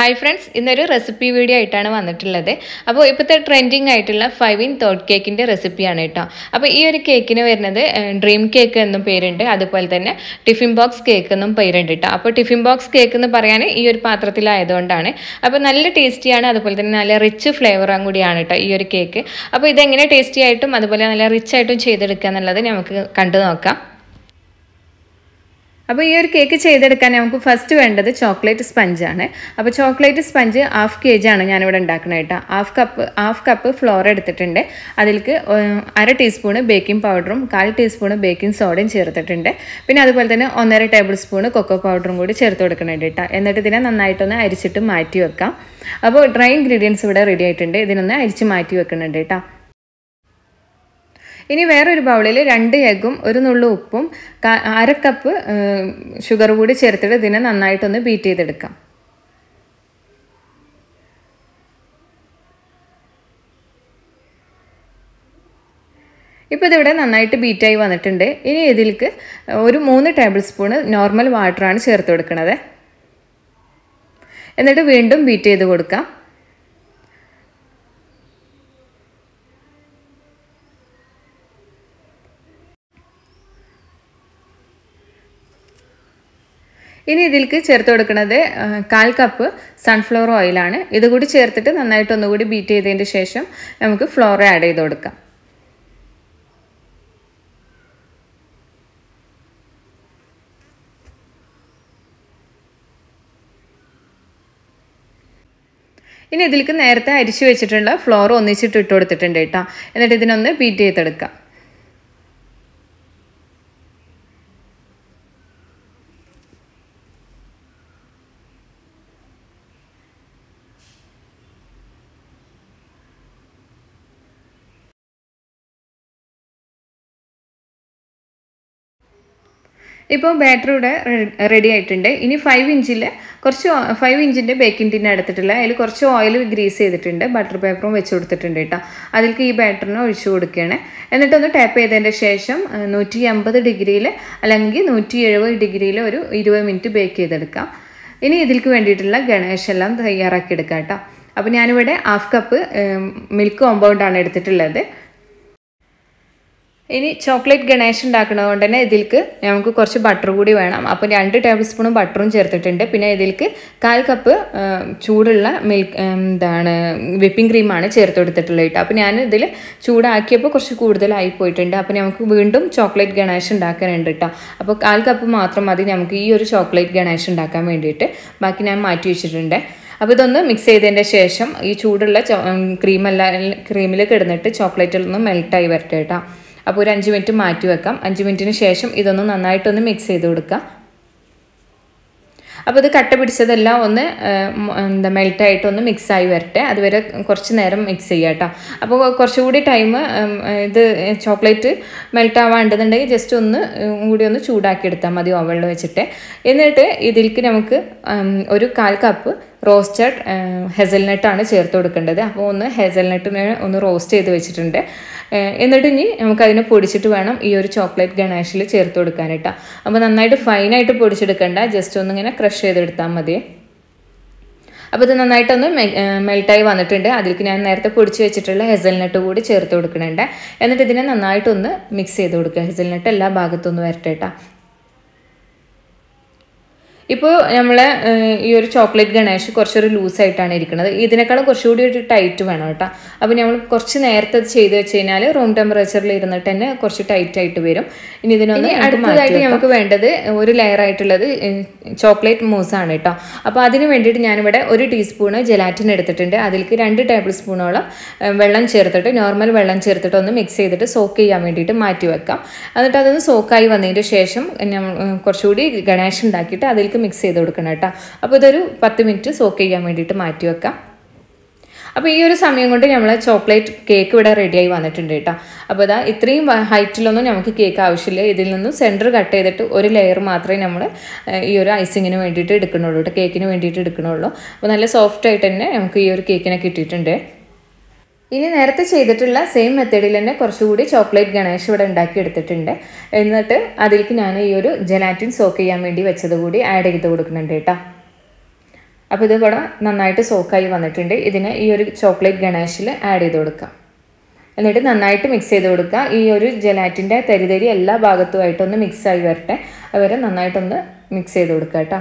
hi friends ഇന്നൊരു recipe video ആയിട്ടാണ് വന്നിട്ടുള്ളത് അപ്പോൾ ഇപ്പോഴത്തെ ട്രെൻഡിങ് ആയിട്ടുള്ള ഫൈവ് ഇൻ തോട്ട് കേക്കിൻ്റെ റെസിപ്പിയാണ് കേട്ടോ അപ്പോൾ ഈ ഒരു കേക്കിന് വരുന്നത് ഡ്രീം കേക്ക് എന്നും പേരുണ്ട് അതുപോലെ തന്നെ ടിഫിൻ ബോക്സ് കേക്ക് എന്നും പേരുണ്ട് കേട്ടോ അപ്പോൾ ടിഫിൻ ബോക്സ് കേക്ക് എന്ന് പറയാൻ ഈ ഒരു പാത്രത്തിലായതുകൊണ്ടാണ് അപ്പോൾ നല്ല ടേസ്റ്റിയാണ് അതുപോലെ തന്നെ നല്ല റിച്ച് ഫ്ലേവറും കൂടിയാണ് കേട്ടോ ഈ ഒരു കേക്ക് അപ്പോൾ ഇതെങ്ങനെ ടേസ്റ്റി ആയിട്ടും അതുപോലെ നല്ല റിച്ച് ആയിട്ടും ചെയ്തെടുക്കുക എന്നുള്ളത് നമുക്ക് കണ്ടു നോക്കാം അപ്പോൾ ഈ ഒരു കേക്ക് ചെയ്തെടുക്കാൻ നമുക്ക് ഫസ്റ്റ് വേണ്ടത് ചോക്ലേറ്റ് സ്പഞ്ചാണ് അപ്പോൾ chocolate sponge half K G ആണ് ഞാനിവിടെ ഉണ്ടാക്കുന്നത് കേട്ടോ half cup half cup flour എടുത്തിട്ടുണ്ട് അതിലേക്ക് അര ടീസ്പൂണ് ബേക്കിംഗ് പൗഡറും കാൽ ടീസ്പൂണ് ബേക്കിംഗ് സോഡയും ചേർത്തിട്ടുണ്ട് പിന്നെ അതുപോലെ തന്നെ ഒന്നര ടേബിൾ സ്പൂണ് കൊക്കോ പൗഡറും കൂടി ചേർത്ത് കൊടുക്കുന്നുണ്ട് കേട്ടോ എന്നിട്ട് ഇതിനെ നന്നായിട്ടൊന്ന് അരിച്ചിട്ട് മാറ്റി വെക്കാം അപ്പോൾ ഡ്രൈ ഇൻഗ്രീഡിയൻസ് ഇവിടെ റെഡി ആയിട്ടുണ്ട് ഇതിനൊന്ന് അരിച്ച് മാറ്റി വെക്കുന്നുണ്ട് കേട്ടോ ഇനി വേറൊരു ബൗളിൽ രണ്ട് എഗ്ഗും ഒരു നുള്ളു ഉപ്പും അര കപ്പ് ഷുഗർ കൂടി ചേർത്തിട്ട് ഇതിനെ നന്നായിട്ടൊന്ന് ബീറ്റ് ചെയ്തെടുക്കാം ഇപ്പോൾ ഇതിവിടെ നന്നായിട്ട് ബീറ്റായി വന്നിട്ടുണ്ട് ഇനി ഇതിലേക്ക് ഒരു മൂന്ന് ടേബിൾ സ്പൂണ് നോർമൽ വാട്ടറാണ് ചേർത്ത് കൊടുക്കുന്നത് എന്നിട്ട് വീണ്ടും ബീറ്റ് ചെയ്ത് കൊടുക്കാം ഇനി ഇതിലേക്ക് ചേർത്ത് കൊടുക്കുന്നത് കാൽ കപ്പ് സൺഫ്ലവർ ഓയിലാണ് ഇതുകൂടി ചേർത്തിട്ട് നന്നായിട്ട് ഒന്നുകൂടി ബീറ്റ് ചെയ്തതിൻ്റെ ശേഷം നമുക്ക് ഫ്ലോർ ആഡ് ചെയ്ത് കൊടുക്കാം ഇനി ഇതിലേക്ക് നേരത്തെ അരിച്ചു വെച്ചിട്ടുള്ള ഫ്ലോർ ഒന്നിച്ചിട്ട് ഇട്ട് കൊടുത്തിട്ടുണ്ട് കേട്ടോ എന്നിട്ട് ഇതിനൊന്ന് ബീറ്റ് ചെയ്തെടുക്കാം ഇപ്പോൾ ബാറ്റർ ഇവിടെ റെഡി ആയിട്ടുണ്ട് ഇനി ഫൈവ് ഇഞ്ചിൽ കുറച്ച് ഫൈവ് ഇഞ്ചിൻ്റെ ബേക്കിംഗ് ടിൻ എടുത്തിട്ടില്ല അതിൽ കുറച്ച് ഓയിൽ ഗ്രീസ് ചെയ്തിട്ടുണ്ട് ബട്ടർ പേപ്പറും വെച്ച് കൊടുത്തിട്ടുണ്ട് കേട്ടോ അതിലേക്ക് ഈ ബാറ്ററിനെ ഒഴിച്ചു കൊടുക്കുകയാണ് എന്നിട്ടൊന്ന് ടാപ്പ് ചെയ്തതിൻ്റെ ശേഷം നൂറ്റി അമ്പത് ഡിഗ്രിയിൽ അല്ലെങ്കിൽ നൂറ്റി എഴുപത് ഡിഗ്രിയിൽ ഒരു ഇരുപത് മിനിറ്റ് ബേക്ക് ചെയ്തെടുക്കാം ഇനി ഇതിലേക്ക് വേണ്ടിയിട്ടുള്ള ഗണേഷ് എല്ലാം തയ്യാറാക്കി എടുക്കാം കേട്ടോ അപ്പോൾ ഞാനിവിടെ ഹാഫ് കപ്പ് മിൽക്ക് കോമ്പൗണ്ടാണ് എടുത്തിട്ടുള്ളത് ഇനി ചോക്ലേറ്റ് ഗണേഷ് ഉണ്ടാക്കുന്നത് കൊണ്ട് തന്നെ ഇതിലേക്ക് നമുക്ക് കുറച്ച് ബട്ടർ കൂടി വേണം അപ്പോൾ രണ്ട് ടേബിൾ സ്പൂണും ബട്ടറും ചേർത്തിട്ടുണ്ട് പിന്നെ ഇതിലേക്ക് കാൽ കപ്പ് ചൂടുള്ള മിൽക്ക് എന്താണ് വിപ്പിംഗ് ക്രീമാണ് ചേർത്ത് കൊടുത്തിട്ടുള്ളത് കേട്ടോ അപ്പോൾ ഞാൻ ഇതിൽ ചൂടാക്കിയപ്പോൾ കുറച്ച് കൂടുതലായി പോയിട്ടുണ്ട് അപ്പോൾ നമുക്ക് വീണ്ടും ചോക്ലേറ്റ് ഗണേഷ് ഉണ്ടാക്കാനുണ്ട് കേട്ടോ അപ്പോൾ കാൽ കപ്പ് മാത്രം മതി നമുക്ക് ഈ ഒരു ചോക്ലേറ്റ് ഗണേഷ് ഉണ്ടാക്കാൻ വേണ്ടിയിട്ട് ബാക്കി ഞാൻ മാറ്റി വെച്ചിട്ടുണ്ട് അപ്പോൾ ഇതൊന്ന് മിക്സ് ചെയ്തതിൻ്റെ ശേഷം ഈ ചൂടുള്ള ക്രീമെല്ലാം ക്രീമിൽ കിടന്നിട്ട് ചോക്ലേറ്റിലൊന്ന് മെൽട്ടായി വരട്ടെ കേട്ടോ അപ്പോൾ ഒരു അഞ്ച് മിനിറ്റ് മാറ്റി വെക്കാം അഞ്ച് മിനിറ്റിന് ശേഷം ഇതൊന്ന് നന്നായിട്ടൊന്ന് മിക്സ് ചെയ്ത് കൊടുക്കുക അപ്പോൾ ഇത് കട്ട പിടിച്ചതെല്ലാം ഒന്ന് എന്താ മെൽട്ടായിട്ട് ഒന്ന് മിക്സായി വരട്ടെ അതുവരെ കുറച്ച് നേരം മിക്സ് ചെയ്യുക കേട്ടോ അപ്പോൾ കുറച്ചുകൂടി ടൈം ഇത് ചോക്ലേറ്റ് മെൽറ്റ് ആവാണ്ടെന്നുണ്ടെങ്കിൽ ജസ്റ്റ് ഒന്ന് കൂടി ഒന്ന് ചൂടാക്കി എടുത്താൽ മതി ഓവനിൽ വെച്ചിട്ട് എന്നിട്ട് ഇതിലേക്ക് നമുക്ക് ഒരു കാൽ കപ്പ് റോസ്റ്റഡ് ഹെസൽനട്ടാണ് ചേർത്ത് കൊടുക്കേണ്ടത് അപ്പോൾ ഒന്ന് ഹെസൽനട്ടിനെ ഒന്ന് റോസ്റ്റ് ചെയ്ത് വെച്ചിട്ടുണ്ട് എന്നിട്ട് ഇനി നമുക്കതിനെ പൊടിച്ചിട്ട് വേണം ഈ ഒരു ചോക്ലേറ്റ് ഗണേഷിൽ ചേർത്ത് കൊടുക്കാനായിട്ടാണ് അപ്പോൾ നന്നായിട്ട് ഫൈനായിട്ട് പൊടിച്ചെടുക്കണ്ട ജസ്റ്റ് ഒന്നിങ്ങനെ ക്രഷ് ചെയ്തെടുത്താൽ മതി അപ്പോൾ ഇത് നന്നായിട്ടൊന്ന് മെൽട്ടായി വന്നിട്ടുണ്ട് അതിലേക്ക് ഞാൻ നേരത്തെ പൊടിച്ച് വെച്ചിട്ടുള്ള ഹെസൽനട്ട് കൂടി ചേർത്ത് കൊടുക്കുന്നുണ്ട് എന്നിട്ട് ഇതിനെ നന്നായിട്ടൊന്ന് മിക്സ് ചെയ്ത് കൊടുക്കുക ഹെസൽനട്ട് എല്ലാ ഭാഗത്തൊന്ന് വരട്ടെ കേട്ടോ ഇപ്പോൾ നമ്മൾ ഈ ഒരു ചോക്ലേറ്റ് ഗണേഷ് കുറച്ചൊരു ലൂസായിട്ടാണ് ഇരിക്കുന്നത് ഇതിനേക്കാളും കുറച്ചുകൂടി ഒരു ടൈറ്റ് വേണം കേട്ടോ അപ്പോൾ നമ്മൾ കുറച്ച് നേരത്തെ അത് ചെയ്ത് വെച്ച് കഴിഞ്ഞാൽ റൂം ടെമ്പറേച്ചറിൽ ഇരുന്നിട്ട് തന്നെ കുറച്ച് ടൈറ്റ് ആയിട്ട് വരും ഇനി ഇതിനൊന്ന് അടുത്തതായിട്ട് നമുക്ക് വേണ്ടത് ഒരു ലെയർ ആയിട്ടുള്ളത് ചോക്ലേറ്റ് മൂസാണ് കേട്ടോ അപ്പോൾ അതിന് വേണ്ടിയിട്ട് ഞാനിവിടെ ഒരു ടീസ്പൂണ് ജെലാറ്റിൻ എടുത്തിട്ടുണ്ട് അതിലേക്ക് രണ്ട് ടേബിൾ സ്പൂണോളം വെള്ളം ചേർത്തിട്ട് നോർമൽ വെള്ളം ചേർത്തിട്ട് ഒന്ന് മിക്സ് ചെയ്തിട്ട് സോക്ക് ചെയ്യാൻ വേണ്ടിയിട്ട് മാറ്റി വെക്കാം എന്നിട്ട് അതൊന്ന് സോക്കായി വന്നതിന് ശേഷം കുറച്ചുകൂടി ഗണേഷ് ഉണ്ടാക്കിയിട്ട് അതിലേക്ക് മിക്സ് ചെയ്ത് കൊടുക്കണം കേട്ടോ അപ്പോൾ ഇതൊരു പത്ത് മിനിറ്റ് സോക്ക് ചെയ്യാൻ വേണ്ടിയിട്ട് മാറ്റി വെക്കാം അപ്പോൾ ഈ ഒരു സമയം കൊണ്ട് നമ്മൾ ചോക്ലേറ്റ് കേക്ക് ഇവിടെ റെഡിയായി വന്നിട്ടുണ്ട് കേട്ടോ അപ്പോൾ ഇതാ ഇത്രയും ഹൈറ്റിലൊന്നും നമുക്ക് കേക്ക് ആവശ്യമില്ല ഇതിൽ നിന്നും സെൻറ്റർ കട്ട് ചെയ്തിട്ട് ഒരു ലെയർ മാത്രമേ നമ്മൾ ഈ ഒരു ഐസിങ്ങിന് വേണ്ടിയിട്ട് എടുക്കണുള്ളൂ കേട്ടോ കേക്കിന് വേണ്ടിയിട്ട് എടുക്കണുള്ളൂ അപ്പോൾ നല്ല സോഫ്റ്റ് ആയിട്ട് തന്നെ നമുക്ക് ഈ ഒരു കേക്കിനെ കിട്ടിയിട്ടുണ്ട് ഇനി നേരത്തെ ചെയ്തിട്ടുള്ള സെയിം മെത്തേഡിൽ തന്നെ കുറച്ചുകൂടി ചോക്ലേറ്റ് ഗണേഷ് ഇവിടെ ഉണ്ടാക്കി എടുത്തിട്ടുണ്ട് എന്നിട്ട് അതിലേക്ക് ഞാൻ ഈ ഒരു ജലാറ്റിൻ സോക്ക് ചെയ്യാൻ വേണ്ടി വെച്ചത് കൂടി ആഡ് ചെയ്ത് കൊടുക്കുന്നുണ്ട് കേട്ടോ അപ്പോൾ ഇത് ഇവിടെ നന്നായിട്ട് സോക്കായി വന്നിട്ടുണ്ട് ഇതിനെ ഈ ഒരു ചോക്ലേറ്റ് ഗണേഷിൽ ആഡ് ചെയ്ത് കൊടുക്കാം എന്നിട്ട് നന്നായിട്ട് മിക്സ് ചെയ്ത് കൊടുക്കുക ഈ ഒരു ജലാറ്റിൻ്റെ തരിതരി എല്ലാ ഭാഗത്തുമായിട്ടൊന്ന് മിക്സ് ആയി വരട്ടെ അവരെ നന്നായിട്ടൊന്ന് മിക്സ് ചെയ്ത് കൊടുക്കുക കേട്ടോ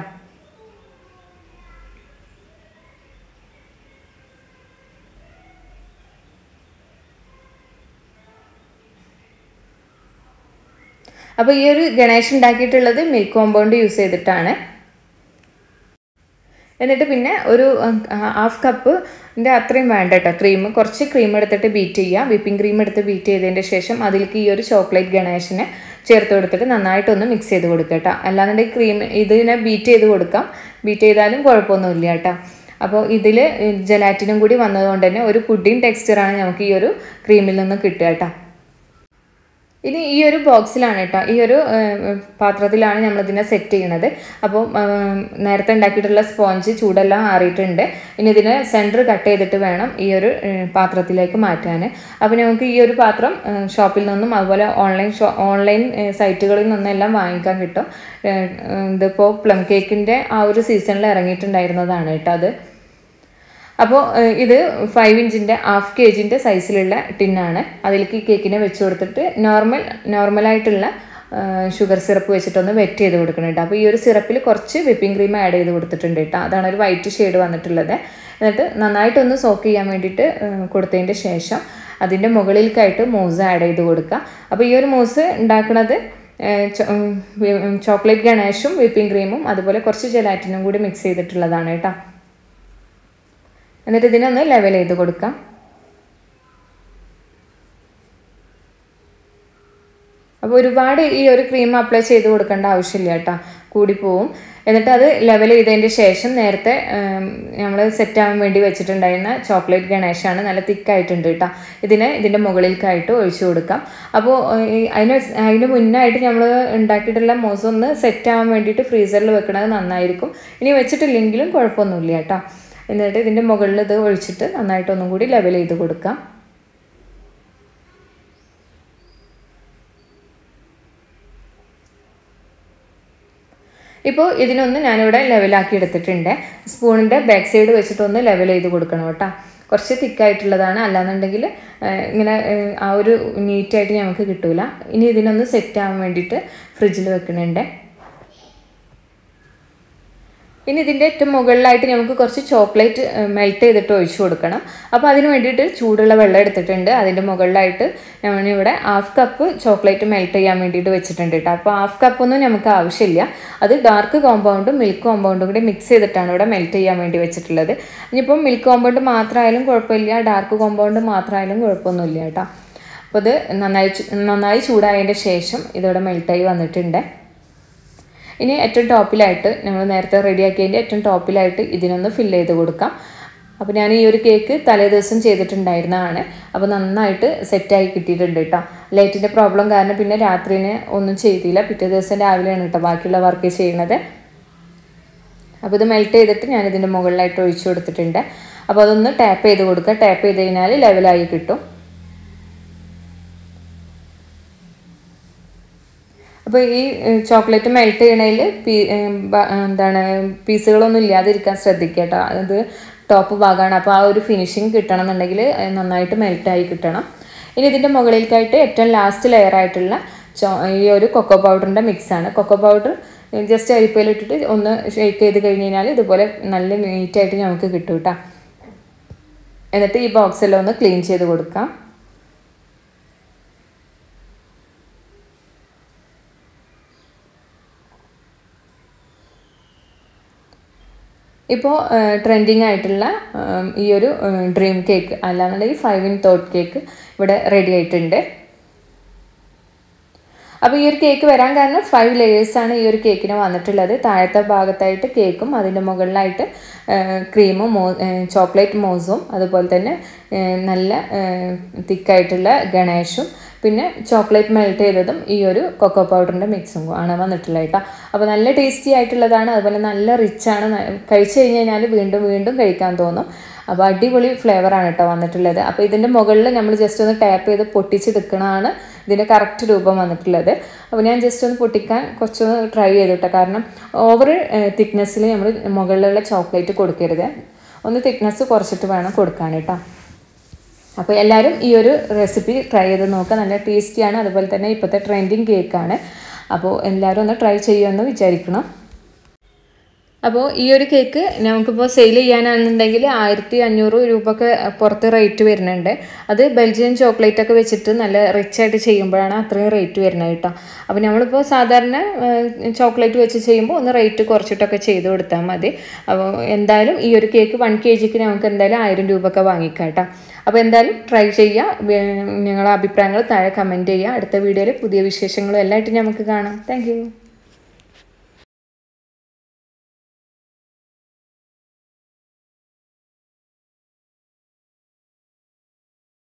അപ്പോൾ ഈ ഒരു ഗണേഷ് ഉണ്ടാക്കിയിട്ടുള്ളത് മിൽക്ക് കോമ്പൗണ്ട് യൂസ് ചെയ്തിട്ടാണ് എന്നിട്ട് പിന്നെ ഒരു ഹാഫ് കപ്പിൻ്റെ അത്രയും വേണ്ട കേട്ടോ ക്രീം കുറച്ച് ക്രീം എടുത്തിട്ട് ബീറ്റ് ചെയ്യുക വിപ്പിംഗ് ക്രീം എടുത്ത് ബീറ്റ് ചെയ്തതിൻ്റെ ശേഷം അതിലേക്ക് ഈ ഒരു ചോക്ലേറ്റ് ഗണേഷിനെ ചേർത്ത് കൊടുത്തിട്ട് നന്നായിട്ടൊന്ന് മിക്സ് ചെയ്ത് കൊടുക്കുക കേട്ടോ അല്ലാന്നുണ്ടെങ്കിൽ ക്രീം ഇതിനെ ബീറ്റ് ചെയ്ത് കൊടുക്കാം ബീറ്റ് ചെയ്താലും കുഴപ്പമൊന്നുമില്ല കേട്ടോ അപ്പോൾ ഇതിൽ ജലാറ്റിനും കൂടി വന്നതുകൊണ്ട് തന്നെ ഒരു പുഡിംഗ് ടെക്സ്ചറാണ് നമുക്ക് ഈ ഒരു ക്രീമിൽ നിന്ന് കിട്ടുക കേട്ടോ ഇനി ഈ ഒരു ബോക്സിലാണ് കേട്ടോ ഈ ഒരു പാത്രത്തിലാണ് നമ്മളിതിനെ സെറ്റ് ചെയ്യണത് അപ്പോൾ നേരത്തെ ഉണ്ടാക്കിയിട്ടുള്ള സ്പോഞ്ച് ചൂടെല്ലാം ആറിയിട്ടുണ്ട് ഇനി ഇതിനെ സെൻറ്റർ കട്ട് ചെയ്തിട്ട് വേണം ഈ ഒരു പാത്രത്തിലേക്ക് മാറ്റാൻ അപ്പോൾ നമുക്ക് ഈ ഒരു പാത്രം ഷോപ്പിൽ നിന്നും അതുപോലെ ഓൺലൈൻ ഷോ ഓൺലൈൻ സൈറ്റുകളിൽ നിന്നെല്ലാം വാങ്ങിക്കാൻ കിട്ടും ഇതിപ്പോൾ പ്ലം കേക്കിൻ്റെ ആ ഒരു സീസണിൽ ഇറങ്ങിയിട്ടുണ്ടായിരുന്നതാണ് കേട്ടോ അത് അപ്പോൾ ഇത് ഫൈവ് ഇഞ്ചിൻ്റെ ഹാഫ് കെ ജിൻ്റെ സൈസിലുള്ള ടിന്നാണ് അതിലേക്ക് ഈ കേക്കിനെ വെച്ച് കൊടുത്തിട്ട് നോർമൽ നോർമലായിട്ടുള്ള ഷുഗർ സിറപ്പ് വെച്ചിട്ടൊന്ന് വെറ്റ് ചെയ്ത് കൊടുക്കണം കേട്ടോ അപ്പോൾ ഈ ഒരു സിറപ്പിൽ കുറച്ച് വിപ്പിംഗ് ക്രീം ആഡ് ചെയ്ത് കൊടുത്തിട്ടുണ്ട് കേട്ടോ അതാണ് ഒരു വൈറ്റ് ഷെയ്ഡ് വന്നിട്ടുള്ളത് എന്നിട്ട് നന്നായിട്ടൊന്ന് സോക്ക് ചെയ്യാൻ വേണ്ടിയിട്ട് കൊടുത്തതിൻ്റെ ശേഷം അതിൻ്റെ മുകളിലേക്കായിട്ട് മൂസ് ആഡ് ചെയ്ത് കൊടുക്കുക അപ്പോൾ ഈ ഒരു മൂസ് ഉണ്ടാക്കുന്നത് ചോക്ലേറ്റ് ഗണേഷും വിപ്പിംഗ് ക്രീമും അതുപോലെ കുറച്ച് ജലാറ്റിനും കൂടി മിക്സ് ചെയ്തിട്ടുള്ളതാണ് കേട്ടോ എന്നിട്ട് ഇതിനൊന്ന് ലെവൽ ചെയ്ത് കൊടുക്കാം അപ്പോൾ ഒരുപാട് ഈ ഒരു ക്രീം അപ്ലൈ ചെയ്ത് കൊടുക്കേണ്ട ആവശ്യമില്ല കേട്ടോ കൂടിപ്പോവും എന്നിട്ട് അത് ലെവൽ ചെയ്തതിൻ്റെ ശേഷം നേരത്തെ നമ്മൾ സെറ്റ് ആവാൻ വേണ്ടി വെച്ചിട്ടുണ്ടായിരുന്ന ചോക്ലേറ്റ് ഗണേഷാണ് നല്ല തിക്കായിട്ടുണ്ട് കേട്ടോ ഇതിനെ ഇതിൻ്റെ മുകളിലേക്കായിട്ട് ഒഴിച്ചു കൊടുക്കാം അപ്പോൾ അതിന് അതിന് മുന്നായിട്ട് നമ്മൾ ഉണ്ടാക്കിയിട്ടുള്ള മോസ് ഒന്ന് സെറ്റ് ആവാൻ വേണ്ടിയിട്ട് ഫ്രീസറിൽ വെക്കുന്നത് നന്നായിരിക്കും ഇനി വെച്ചിട്ടില്ലെങ്കിലും കുഴപ്പമൊന്നുമില്ല കേട്ടോ എന്നിട്ട് ഇതിൻ്റെ മുകളിൽ ഇത് ഒഴിച്ചിട്ട് നന്നായിട്ട് ഒന്നും കൂടി ലെവൽ ചെയ്ത് കൊടുക്കാം ഇപ്പോൾ ഇതിനൊന്ന് ഞാനിവിടെ ലെവലാക്കി എടുത്തിട്ടുണ്ട് സ്പൂണിൻ്റെ ബാക്ക് സൈഡ് വെച്ചിട്ടൊന്ന് ലെവൽ ചെയ്ത് കൊടുക്കണം കേട്ടോ കുറച്ച് തിക്കായിട്ടുള്ളതാണ് അല്ലാന്നുണ്ടെങ്കിൽ ഇങ്ങനെ ആ ഒരു നീറ്റായിട്ട് ഞങ്ങൾക്ക് കിട്ടൂല ഇനി ഇതിനൊന്ന് സെറ്റ് ആവാൻ വേണ്ടിയിട്ട് ഫ്രിഡ്ജിൽ വെക്കണുണ്ട് ഇനി ഇതിൻ്റെ ഏറ്റവും മുകളിലായിട്ട് നമുക്ക് കുറച്ച് ചോക്ലേറ്റ് മെൽറ്റ് ചെയ്തിട്ട് ഒഴിച്ചു കൊടുക്കണം അപ്പോൾ അതിന് വേണ്ടിയിട്ട് ചൂടുള്ള വെള്ളം എടുത്തിട്ടുണ്ട് അതിൻ്റെ മുകളിലായിട്ട് ഞാനിവിടെ ഹാഫ് കപ്പ് ചോക്ലേറ്റ് മെൽറ്റ് ചെയ്യാൻ വേണ്ടിയിട്ട് വെച്ചിട്ടുണ്ട് കേട്ടോ അപ്പോൾ ഹാഫ് കപ്പൊന്നും നമുക്ക് ആവശ്യമില്ല അത് ഡാർക്ക് കോമ്പൗണ്ടും മിൽക്ക് കോമ്പൗണ്ടും കൂടി മിക്സ് ചെയ്തിട്ടാണ് ഇവിടെ മെൽറ്റ് ചെയ്യാൻ വേണ്ടി വെച്ചിട്ടുള്ളത് ഇനിയിപ്പം മിൽക്ക് കോമ്പൗണ്ട് മാത്രമായാലും കുഴപ്പമില്ല ഡാർക്ക് കോമ്പൗണ്ട് മാത്രമായാലും കുഴപ്പമൊന്നുമില്ല കേട്ടോ അപ്പോൾ ഇത് നന്നായി നന്നായി ചൂടായതിൻ്റെ ശേഷം ഇതിവിടെ മെൽറ്റായി വന്നിട്ടുണ്ട് ഇനി ഏറ്റവും ടോപ്പിലായിട്ട് നമ്മൾ നേരത്തെ റെഡിയാക്കിയതിൻ്റെ ഏറ്റവും ടോപ്പിലായിട്ട് ഇതിനൊന്ന് ഫില്ല് ചെയ്ത് കൊടുക്കാം അപ്പോൾ ഞാൻ ഈ ഒരു കേക്ക് തലേ ദിവസം ചെയ്തിട്ടുണ്ടായിരുന്നതാണ് അപ്പോൾ നന്നായിട്ട് സെറ്റായി കിട്ടിയിട്ടുണ്ട് കേട്ടോ ലൈറ്റിൻ്റെ പ്രോബ്ലം കാരണം പിന്നെ രാത്രിന് ഒന്നും ചെയ്തില്ല പിറ്റേ ദിവസം രാവിലെയാണ് കേട്ടോ ബാക്കിയുള്ള വർക്ക് ചെയ്യണത് അപ്പോൾ ഇത് മെൽറ്റ് ചെയ്തിട്ട് ഞാൻ ഇതിൻ്റെ മുകളിലായിട്ട് ഒഴിച്ചു കൊടുത്തിട്ടുണ്ട് അപ്പോൾ അതൊന്ന് ടാപ്പ് ചെയ്ത് കൊടുക്കുക ടാപ്പ് ചെയ്ത് കഴിഞ്ഞാൽ ലെവലായി കിട്ടും അപ്പോൾ ഈ ചോക്ലേറ്റ് മെൽറ്റ് ചെയ്യണതിൽ പീ എന്താണ് പീസുകളൊന്നും ഇല്ലാതിരിക്കാൻ ശ്രദ്ധിക്കുക കേട്ടോ അത് ടോപ്പ് ഭാഗമാണ് അപ്പോൾ ആ ഒരു ഫിനിഷിങ് കിട്ടണം എന്നുണ്ടെങ്കിൽ നന്നായിട്ട് മെൽറ്റായി കിട്ടണം ഇനി ഇതിൻ്റെ മുകളിലേക്കായിട്ട് ഏറ്റവും ലാസ്റ്റ് ലെയർ ആയിട്ടുള്ള ഈ ഒരു കൊക്കോ പൗഡറിൻ്റെ മിക്സാണ് കൊക്കോ പൗഡർ ജസ്റ്റ് അരിപ്പയിലിട്ടിട്ട് ഒന്ന് ഷേക്ക് ചെയ്ത് കഴിഞ്ഞ് കഴിഞ്ഞാൽ ഇതുപോലെ നല്ല നീറ്റായിട്ട് നമുക്ക് കിട്ടും കേട്ടോ എന്നിട്ട് ഈ ബോക്സെല്ലാം ഒന്ന് ക്ലീൻ ചെയ്ത് കൊടുക്കാം ഇപ്പോൾ ട്രെൻഡിങ് ആയിട്ടുള്ള ഈ ഒരു ഡ്രീം കേക്ക് അല്ലാന്നുണ്ടെങ്കിൽ ഫൈവ് ഇൻ തോട്ട് കേക്ക് ഇവിടെ റെഡി ആയിട്ടുണ്ട് അപ്പോൾ ഈ ഒരു കേക്ക് വരാൻ കാരണം ഫൈവ് ലെയേഴ്സാണ് ഈ ഒരു കേക്കിന് വന്നിട്ടുള്ളത് താഴത്തെ ഭാഗത്തായിട്ട് കേക്കും അതിൻ്റെ മുകളിലായിട്ട് ക്രീമും മോ ചോക്ലേറ്റ് മോസും അതുപോലെ തന്നെ നല്ല തിക്കായിട്ടുള്ള ഗണേഷും പിന്നെ ചോക്ലേറ്റ് മെൽറ്റ് ചെയ്തതും ഈ ഒരു കൊക്കോ പൗഡറിൻ്റെ മിക്സും ആണ് വന്നിട്ടുള്ളത് കേട്ടോ അപ്പോൾ നല്ല ടേസ്റ്റി ആയിട്ടുള്ളതാണ് അതുപോലെ നല്ല റിച്ചാണ് കഴിച്ചു കഴിഞ്ഞ് കഴിഞ്ഞാൽ വീണ്ടും വീണ്ടും കഴിക്കാൻ തോന്നും അപ്പോൾ അടിപൊളി ഫ്ലേവറാണ് കേട്ടോ വന്നിട്ടുള്ളത് അപ്പോൾ ഇതിൻ്റെ മുകളിൽ നമ്മൾ ജസ്റ്റ് ഒന്ന് ടാപ്പ് ചെയ്ത് പൊട്ടിച്ചെടുക്കണതാണ് ഇതിൻ്റെ കറക്റ്റ് രൂപം വന്നിട്ടുള്ളത് അപ്പോൾ ഞാൻ ജസ്റ്റ് ഒന്ന് പൊട്ടിക്കാൻ കുറച്ചൊന്ന് ട്രൈ ചെയ്തു കേട്ടോ കാരണം ഓവർ തിക്നെസ്സിൽ നമ്മൾ മുകളിലുള്ള ചോക്ലേറ്റ് കൊടുക്കരുത് ഒന്ന് തിക്നെസ് കുറച്ചിട്ട് വേണം കൊടുക്കാൻ കേട്ടോ അപ്പോൾ എല്ലാവരും ഈ ഒരു റെസിപ്പി ട്രൈ ചെയ്ത് നോക്കുക നല്ല ടേസ്റ്റിയാണ് അതുപോലെ തന്നെ ഇപ്പോഴത്തെ ട്രെൻഡിങ് കേക്കാണ് അപ്പോൾ എല്ലാവരും ഒന്ന് ട്രൈ ചെയ്യുമെന്ന് വിചാരിക്കണം അപ്പോൾ ഈ ഒരു കേക്ക് നമുക്കിപ്പോൾ സെയിൽ ചെയ്യാനാണെന്നുണ്ടെങ്കിൽ ആയിരത്തി അഞ്ഞൂറ് രൂപയൊക്കെ പുറത്ത് റേറ്റ് വരുന്നുണ്ട് അത് ബെൽജിയൻ ചോക്ലേറ്റ് ഒക്കെ വെച്ചിട്ട് നല്ല റിച്ച് ആയിട്ട് ചെയ്യുമ്പോഴാണ് അത്രയും റേറ്റ് വരുന്നത് കേട്ടോ അപ്പോൾ നമ്മളിപ്പോൾ സാധാരണ ചോക്ലേറ്റ് വെച്ച് ചെയ്യുമ്പോൾ ഒന്ന് റേറ്റ് കുറച്ചിട്ടൊക്കെ ചെയ്ത് കൊടുത്താൽ മതി അപ്പോൾ എന്തായാലും ഈ ഒരു കേക്ക് വൺ കെ ജിക്ക് നമുക്ക് എന്തായാലും ആയിരം രൂപയൊക്കെ വാങ്ങിക്കാം കേട്ടോ അപ്പോൾ എന്തായാലും ട്രൈ ചെയ്യുക നിങ്ങളുടെ അഭിപ്രായങ്ങൾ താഴെ കമൻറ്റ് ചെയ്യുക അടുത്ത വീഡിയോയിൽ പുതിയ വിശേഷങ്ങളും എല്ലാമായിട്ട് നമുക്ക് കാണാം താങ്ക്